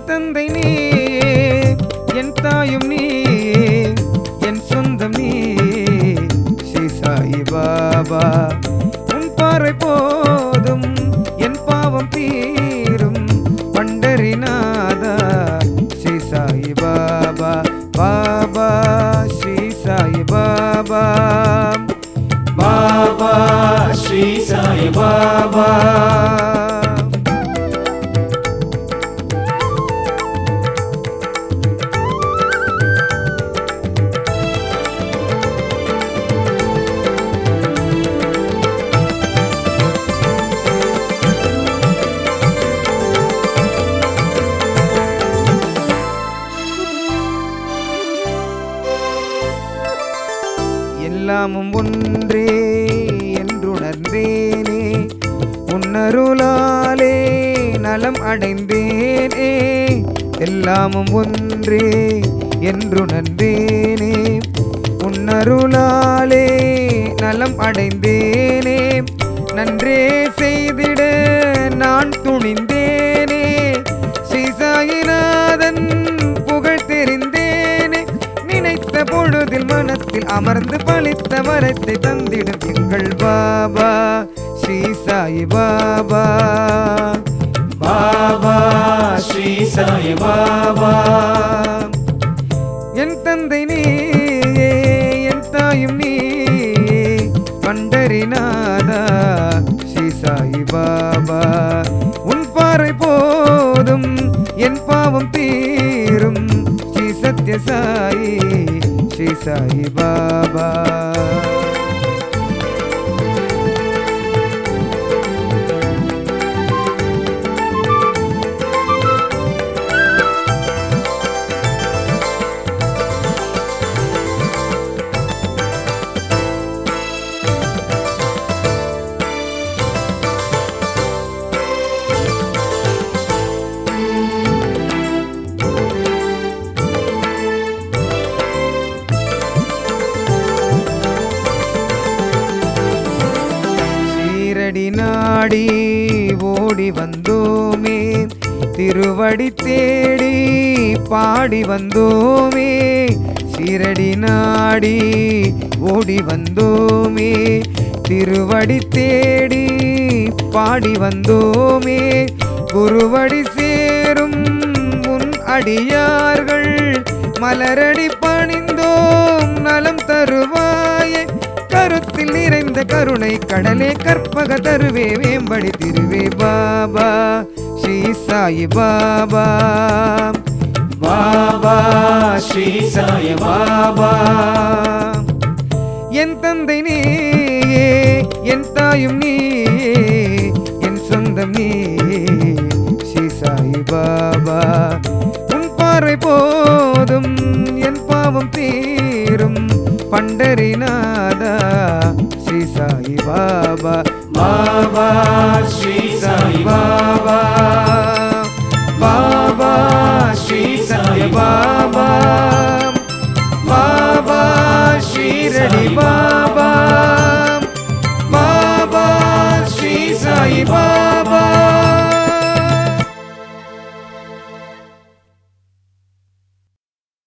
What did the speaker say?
தந்தை நீ என் தாயும் நீ என் சொந்தம் நீ ஸ்ரீ சாயி பாபா உன் பார்வை போதும் என் பாவம் தீரும் பண்டரிநாதா ஸ்ரீ சாயி பாபா பாபா ஸ்ரீ சாயி பாபா பாபா ஸ்ரீ சாய் பாபா எல்லாமும் ஒன்றே என்றுணர்ந்தேனே உன்னருளாலே நலம் அடைந்தேனே எல்லாமும் ஒன்றே என்றுணர்ந்தேனே உன்னருளாலே நலம் அடைந்தேனே நன்றே செய்திட நான் துணிந்தேனே ஸ்ரீ சாயிநாதன் புகழ் தெரிந்தேனே நினைத்த பொழுதில் மனத்தில் அமர்ந்து பழித்த வரத்தை தந்திடும் எங்கள் பாபா ஸ்ரீ சாய் பாபா பாபா ஸ்ரீ சாய் பாபா என் தந்தை நீ என் தாயும் நீ பண்டரிநாதா ஸ்ரீ சாய் பாபா உன் பார்வை போதும் என் பாவம் தீரும் ஸ்ரீ சத்ய சாயி ஸ்ரீ சாய் பாபா சீரடி நாடி ஓடி வந்தோமே திருவடி தேடி பாடி வந்தோமே சீரடி நாடி ஓடி வந்தோமே திருவடி தேடி பாடி வந்தோமே குருவடி சேரும் உன் அடியார்கள் மலரடி பணிந்தோம் நலம் தருவாயே கருத்தில் நிறைந்த கருணை கடலே கற்பக தருவே வேம்படி திருவே பாபா ஸ்ரீ சாயி பாபா பாபா ஸ்ரீ சாய் பாபா என் தந்தை நீயே என் தாயும் நீயே என் சொந்தம் நீயே ஸ்ரீ சாயி பாபா உன் பார்வை போதும் என் பாவம் தீரும் பண்டரிநாதா ஸ்ரீ சாயி பாபா பாபா ஸ்ரீ சாய் பாபா